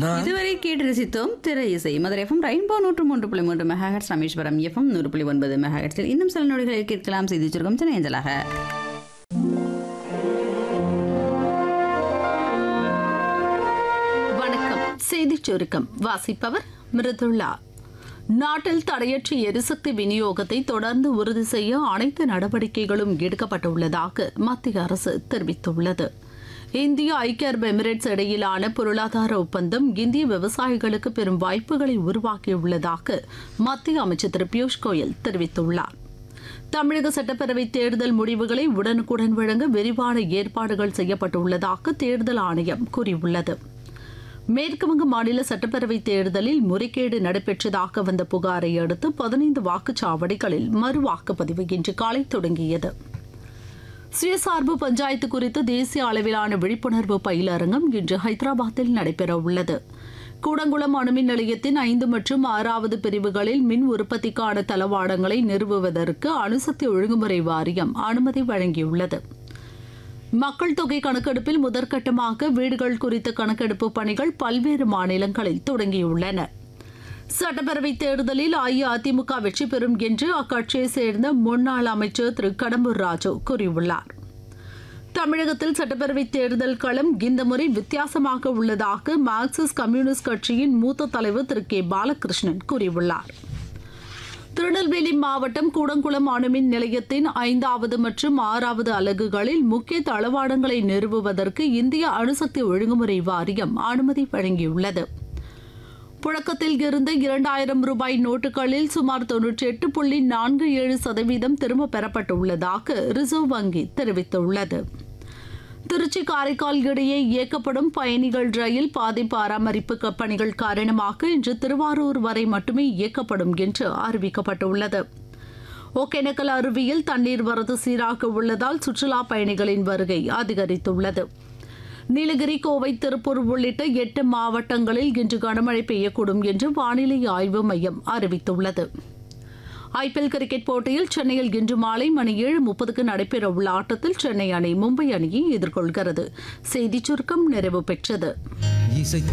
நான் இதுவரை கேட்டு ரசித்தோம் திரை இசை மதுரை எஃப்எம் ரெயின்போ நூற்று மூன்று புள்ளி மூன்று மெகாஹெட்ஸ் ராமேஸ்வரம் எஃப்எம் நூறு புள்ளி ஒன்பது மெகாஹெட்ஸில் இன்னும் சில நொடிகளில் கேட்கலாம் செய்தி சுருக்கம் சென்னை அஞ்சலாக வணக்கம் செய்திச் சுருக்கம் வாசிப்பவர் மிருதுளா நாட்டில் தடையற்ற எரிசக்தி விநியோகத்தை தொடர்ந்து உறுதி செய்ய அனைத்து நடவடிக்கைகளும் எடுக்கப்பட்டுள்ளதாக மத்திய அரசு தெரிவித்துள்ளது இந்தியா ஐக்கிய அரபு எமிரேட்ஸ் இடையிலான பொருளாதார ஒப்பந்தம் இந்திய விவசாயிகளுக்கு பெரும் வாய்ப்புகளை உருவாக்கியுள்ளதாக மத்திய அமைச்சர் திரு பியூஷ் கோயல் தெரிவித்துள்ளார் தமிழக சட்டப்பேரவை தேர்தல் முடிவுகளை உடனுக்குடன் வழங்க விரிவான ஏற்பாடுகள் செய்யப்பட்டுள்ளதாக தேர்தல் ஆணையம் கூறியுள்ளது மேற்குவங்க மாநில சட்டப்பேரவை தேர்தலில் முறைகேடு நடைபெற்றதாக வந்த புகாரை அடுத்து பதினைந்து வாக்குச்சாவடிகளில் மறு வாக்குப்பதிவு இன்று காலை தொடங்கியது சுயசார்பு பஞ்சாயத்து குறித்து தேசிய அளவிலான விழிப்புணர்வு பயிலரங்கம் இன்று ஹைதராபாத்தில் நடைபெறவுள்ளது கூடங்குளம் அணுமின் நிலையத்தின் ஐந்து மற்றும் ஆறாவது பிரிவுகளில் மின் உற்பத்திக்கான தளவாடங்களை நிறுவுவதற்கு அணுசக்தி ஒழுங்குமுறை வாரியம் அனுமதி வழங்கியுள்ளது மக்கள் தொகை கணக்கெடுப்பில் முதற்கட்டமாக வீடுகள் குறித்த கணக்கெடுப்பு பணிகள் பல்வேறு மாநிலங்களில் தொடங்கியுள்ளன சட்டப்பேரவைத் தேர்தலில் அஇஅதிமுக வெற்றி பெறும் என்று அக்கட்சியைச் சேர்ந்த முன்னாள் அமைச்சர் திரு கடம்பூர் ராஜு கூறியுள்ளார் தமிழகத்தில் சட்டப்பேரவைத் தேர்தல் களம் இந்த முறை வித்தியாசமாக உள்ளதாக மார்க்சிஸ்ட் கம்யூனிஸ்ட் கட்சியின் மூத்த தலைவர் திரு கே பாலகிருஷ்ணன் கூறியுள்ளார் திருநெல்வேலி மாவட்டம் கூடங்குளம் அணுமின் நிலையத்தின் ஐந்தாவது மற்றும் ஆறாவது அலகுகளில் முக்கிய தளவாடங்களை நிறுவுவதற்கு இந்திய அணுசக்தி ஒழுங்குமுறை வாரியம் அனுமதி வழங்கியுள்ளது புழக்கத்தில் இருந்த இரண்டாயிரம் ரூபாய் நோட்டுகளில் சுமார் தொன்னூற்றி எட்டு புள்ளி நான்கு ஏழு சதவீதம் திரும்ப பெறப்பட்டுள்ளதாக ரிசர்வ் வங்கி தெரிவித்துள்ளது திருச்சி காரைக்கால் இடையே இயக்கப்படும் பயணிகள் ரயில் பாதை பராமரிப்பு க- பணிகள் காரணமாக இன்று திருவாரூர் வரை மட்டுமே இயக்கப்படும் என்று அறிவிக்கப்பட்டுள்ளது ஒகேனக்கல் அருவியில் தண்ணீர் வரத்து சீராக உள்ளதால் சுற்றுலா பயணிகளின் வருகை அதிகரித்துள்ளது நீலகிரி கோவை திருப்பூர் உள்ளிட்ட எட்டு மாவட்டங்களில் இன்று கனமழை பெய்யக்கூடும் என்று வானிலை ஆய்வு மையம் அறிவித்துள்ளது ஐபிஎல் கிரிக்கெட் போட்டியில் சென்னையில் இன்று மாலை மணி ஏழு முப்பதுக்கு நடைபெறவுள்ள ஆட்டத்தில் சென்னை அணி மும்பை அணியை எதிர்கொள்கிறது செய்திச் சுருக்கம் நிறைவு பெற்றது இசை